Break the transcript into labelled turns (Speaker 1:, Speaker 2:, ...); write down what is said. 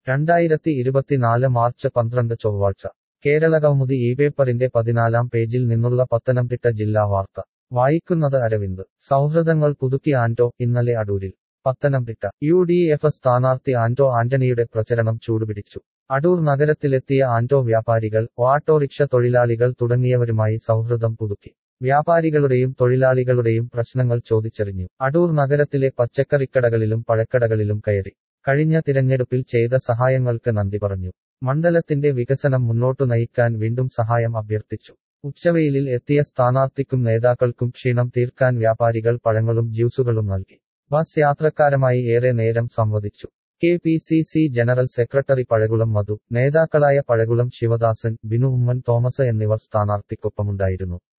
Speaker 1: രണ്ടായിരത്തി ഇരുപത്തിനാല് മാർച്ച് പന്ത്രണ്ട് ചൊവ്വാഴ്ച കേരളകൗമുദി ഈ പേപ്പറിന്റെ പതിനാലാം പേജിൽ നിന്നുള്ള പത്തനംതിട്ട ജില്ലാ വാർത്ത വായിക്കുന്നത് അരവിന്ദ് സൗഹൃദങ്ങൾ പുതുക്കി ആന്റോ ഇന്നലെ അടൂരിൽ പത്തനംതിട്ട യു ഡി എഫ് സ്ഥാനാർത്ഥി ആന്റോ ആന്റണിയുടെ പ്രചരണം ചൂടുപിടിച്ചു അടൂർ നഗരത്തിലെത്തിയ ആന്റോ വ്യാപാരികൾ ഓട്ടോറിക്ഷ തൊഴിലാളികൾ തുടങ്ങിയവരുമായി സൗഹൃദം പുതുക്കി വ്യാപാരികളുടെയും തൊഴിലാളികളുടെയും പ്രശ്നങ്ങൾ ചോദിച്ചറിഞ്ഞു അടൂർ നഗരത്തിലെ പച്ചക്കറിക്കടകളിലും പഴക്കടകളിലും കയറി കഴിഞ്ഞ തിരഞ്ഞെടുപ്പിൽ ചെയ്ത സഹായങ്ങൾക്ക് നന്ദി പറഞ്ഞു മണ്ഡലത്തിന്റെ വികസനം മുന്നോട്ടു നയിക്കാൻ വീണ്ടും സഹായം അഭ്യർത്ഥിച്ചു ഉച്ചവെയിലിൽ എത്തിയ സ്ഥാനാർത്ഥിക്കും നേതാക്കൾക്കും ക്ഷീണം തീർക്കാൻ വ്യാപാരികൾ പഴങ്ങളും ജ്യൂസുകളും നൽകി ബസ് യാത്രക്കാരുമായി ഏറെ നേരം സംവദിച്ചു K P C C general secretary Pazhakulam Madhu നേതാക്കളായ പഴകുളം ശിവദാസൻ ബിനു ഉമ്മൻ തോമസ് എന്നിവർ സ്ഥാനാർത്ഥിക്കൊപ്പമുണ്ടായിരുന്നു